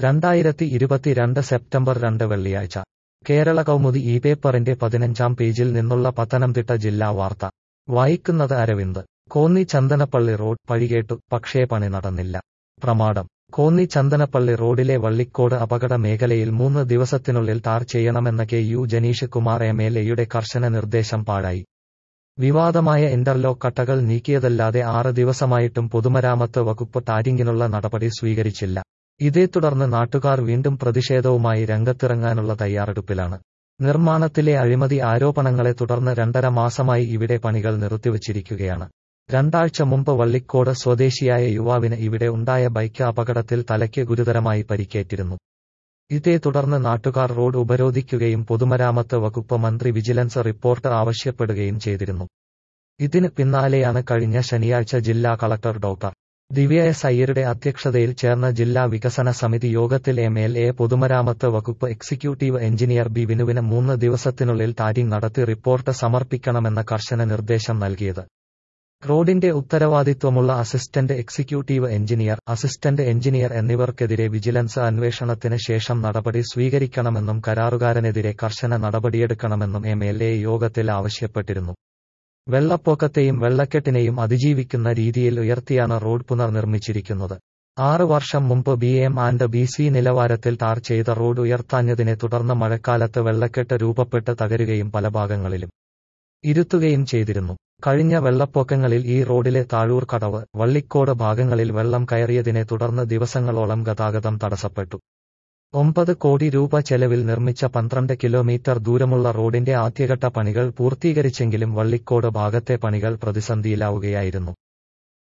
രണ്ടായിരത്തി ഇരുപത്തിരണ്ട് സെപ്റ്റംബർ രണ്ട് വെള്ളിയാഴ്ച കേരള കൗമുദി ഈ പേപ്പറിന്റെ പതിനഞ്ചാം പേജിൽ നിന്നുള്ള പത്തനംതിട്ട ജില്ലാ വാർത്ത വായിക്കുന്നത് അരവിന്ദ് കോന്നി ചന്ദനപ്പള്ളി റോഡ് പഴികേട്ടു പക്ഷേ പണി നടന്നില്ല പ്രമാടം കോന്നി ചന്ദനപ്പള്ളി റോഡിലെ വള്ളിക്കോട് അപകട മേഖലയിൽ മൂന്ന് ദിവസത്തിനുള്ളിൽ ടാർ ചെയ്യണമെന്ന K U Janeesh Kumar M L എയുടെ കർശന നിർദ്ദേശം പാഴായി വിവാദമായ ഇന്റർലോക്ക് കട്ടകൾ നീക്കിയതല്ലാതെ ആറ് ദിവസമായിട്ടും പൊതുമരാമത്ത് വകുപ്പ് ടാരിങ്ങിനുള്ള നടപടി സ്വീകരിച്ചില്ല ഇതേ തുടർന്ന് നാട്ടുകാർ വീണ്ടും പ്രതിഷേധവുമായി രംഗത്തിറങ്ങാനുള്ള തയ്യാറെടുപ്പിലാണ് നിർമ്മാണത്തിലെ അഴിമതി ആരോപണങ്ങളെ തുടർന്ന് രണ്ടര മാസമായി ഇവിടെ പണികൾ നിർത്തിവച്ചിരിക്കുകയാണ് രണ്ടാഴ്ച മുമ്പ് വള്ളിക്കോട് സ്വദേശിയായ യുവാവിന് ഇവിടെ ഉണ്ടായ ബൈക്ക് അപകടത്തിൽ തലയ്ക്ക് ഗുരുതരമായി പരിക്കേറ്റിരുന്നു ഇതേ തുടർന്ന് നാട്ടുകാർ റോഡ് ഉപരോധിക്കുകയും പൊതുമരാമത്ത് വകുപ്പ് മന്ത്രി വിജിലൻസ് റിപ്പോർട്ട് ആവശ്യപ്പെടുകയും ചെയ്തിരുന്നു ഇതിന് പിന്നാലെയാണ് കഴിഞ്ഞ ശനിയാഴ്ച ജില്ലാ കളക്ടർ ഡോക്ടർ ദിവ്യ എസ് അയ്യരുടെ അധ്യക്ഷതയിൽ ചേർന്ന ജില്ലാ വികസന സമിതി യോഗത്തിൽ എം എൽ എ പൊതുമരാമത്ത് വകുപ്പ് എക്സിക്യൂട്ടീവ് എഞ്ചിനീയർ ബി വിനുവിന് മൂന്ന് ദിവസത്തിനുള്ളിൽ ടാരിംഗ് നടത്തി റിപ്പോർട്ട് സമർപ്പിക്കണമെന്ന കർശന നിർദ്ദേശം നൽകിയത് റോഡിന്റെ ഉത്തരവാദിത്വമുള്ള assistant executive engineer assistant engineer എന്നിവർക്കെതിരെ വിജിലൻസ് അന്വേഷണത്തിന് ശേഷം നടപടി സ്വീകരിക്കണമെന്നും കരാറുകാരനെതിരെ കർശന നടപടിയെടുക്കണമെന്നും എം എൽ എ യോഗത്തിൽ ആവശ്യപ്പെട്ടിരുന്നു വെള്ളപ്പൊക്കത്തെയും വെള്ളക്കെട്ടിനെയും അതിജീവിക്കുന്ന രീതിയിൽ ഉയർത്തിയാണ് റോഡ് പുനർനിർമ്മിച്ചിരിക്കുന്നത് ആറ് വർഷം മുമ്പ് B M and B C നിലവാരത്തിൽ ടാർ ചെയ്ത റോഡ് ഉയർത്താഞ്ഞതിനെ തുടർന്ന് മഴക്കാലത്ത് വെള്ളക്കെട്ട് രൂപപ്പെട്ട് തകരുകയും പല ഭാഗങ്ങളിലും ഇരുത്തുകയും ചെയ്തിരുന്നു കഴിഞ്ഞ വെള്ളപ്പൊക്കങ്ങളിൽ ഈ റോഡിലെ താഴൂർ കടവ് വള്ളിക്കോട് ഭാഗങ്ങളിൽ വെള്ളം കയറിയതിനെ തുടർന്ന് ദിവസങ്ങളോളം ഗതാഗതം തടസ്സപ്പെട്ടു ഒമ്പത് കോടി രൂപ ചെലവിൽ നിർമ്മിച്ച പന്ത്രണ്ട് കിലോമീറ്റർ ദൂരമുള്ള റോഡിന്റെ ആദ്യഘട്ട പണികൾ പൂർത്തീകരിച്ചെങ്കിലും വള്ളിക്കോട് ഭാഗത്തെ പണികൾ പ്രതിസന്ധിയിലാവുകയായിരുന്നു